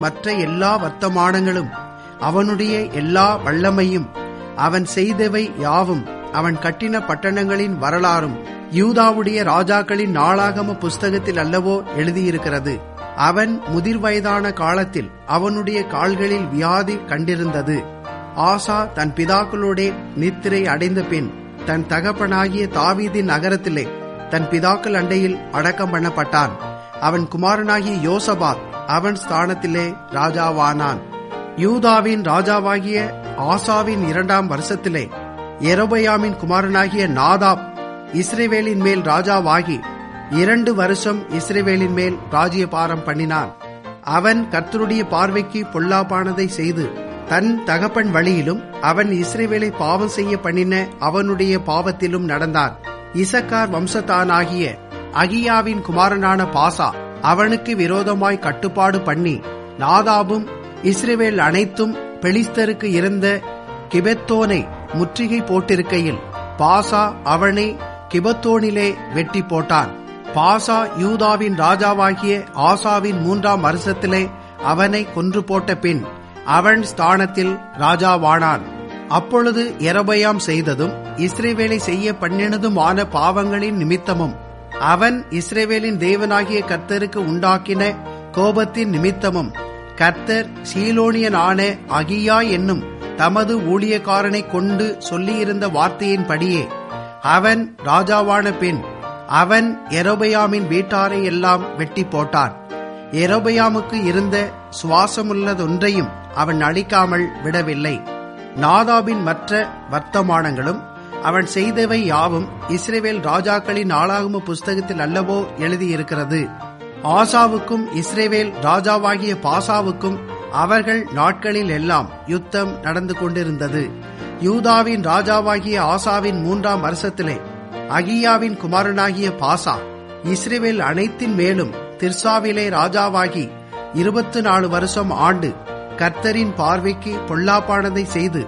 மற்ற எல்லா வர்த்தமானங்களும் அவனுடைய எல்லா வல்லமையும் அவன் செய்தவை யாவும் அவன் கட்டின பட்டணங்களின் வரலாறும் யூதாவுடைய ராஜாக்களின் நாளாகம புஸ்தகத்தில் அல்லவோ எழுதியிருக்கிறது அவன் முதிர் வயதான காலத்தில் அவனுடைய கால்களில் வியாதி கண்டிருந்தது ஆசா தன் பிதாக்களோடே நித்திரை அடைந்த பின் தன் தகப்பனாகிய தாவீதின் நகரத்திலே தன் பிதாக்கள் அண்டையில் அடக்கம் பண்ணப்பட்டான் அவன் குமாரனாகிய யோசபாத் அவன் ஸ்தானத்திலே ராஜாவானான் யூதாவின் ராஜாவாகிய ஆசாவின் இரண்டாம் வருஷத்திலே எரோபயாமின் குமாரனாகிய நாதாப் இஸ்ரேவேலின் மேல் ராஜாவாகி இரண்டு வருஷம் இஸ்ரேவேலின் மேல் ராஜ்யபாரம் பண்ணினான் அவன் கர்த்தருடைய பார்வைக்கு பொல்லாப்பானதை செய்து தன் தகப்பன் வழியிலும் அவன் இஸ்ரேவேலை பாவம் செய்ய பண்ணின அவனுடைய பாவத்திலும் நடந்தான் இசக்கார் வம்சத்தானாகிய அகியாவின் குமாரனான பாசா அவனுக்கு விரோதமாய் கட்டுப்பாடு பண்ணி நாதாபும் இஸ்ரேவேல் அனைத்தும் பெலிஸ்தருக்கு இருந்த கிபெத்தோனை முற்றுகை போட்டிருக்கையில் பாசா அவனை கிபத்தோனிலே வெட்டி போட்டான் பாசா யூதாவின் ராஜாவாகிய ஆசாவின் மூன்றாம் வருஷத்திலே அவனை கொன்று போட்ட பின் அவன் ஸ்தானத்தில் ராஜாவானான் அப்பொழுது எரபயாம் செய்ததும் இஸ்ரேவேலை செய்ய பண்ணினதுமான பாவங்களின் நிமித்தமும் அவன் இஸ்ரேவேலின் தேவனாகிய கர்த்தருக்கு உண்டாக்கின கோபத்தின் நிமித்தமும் கர்த்தர் சீலோனியனான அகியா என்னும் தமது ஊழியக்காரனை கொண்டு சொல்லியிருந்த வார்த்தையின்படியே அவன் ராஜாவான பின் அவன் எரோபயாமின் வீட்டாரை எல்லாம் வெட்டி போட்டான் எரோபயாமுக்கு இருந்த சுவாசமுள்ளதொன்றையும் அவன் அழிக்காமல் விடவில்லை நாதாபின் மற்ற வர்த்தமானங்களும் அவன் செய்தவை யாவும் இஸ்ரேவேல் ராஜாக்களின் ஆளாகும புஸ்தகத்தில் அல்லவோ எழுதியிருக்கிறது ஆசாவுக்கும் இஸ்ரேவேல் ராஜாவாகிய பாசாவுக்கும் அவர்கள் நாட்களில் எல்லாம் யுத்தம் நடந்து கொண்டிருந்தது யூதாவின் ராஜாவாகிய ஆசாவின் மூன்றாம் வருஷத்திலே அகியாவின் குமாரனாகிய பாசா இஸ்ரேவேல் அனைத்தின் மேலும் திர்சாவிலே ராஜாவாகி இருபத்து நாலு வருஷம் ஆண்டு கர்த்தரின் பார்வைக்கு பொல்லாப்பானதை செய்து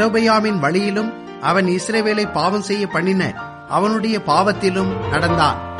எரோபயாமின் வழியிலும் அவன் இஸ்ரேவேலை பாவம் செய்ய பண்ணின அவனுடைய பாவத்திலும் நடந்தான்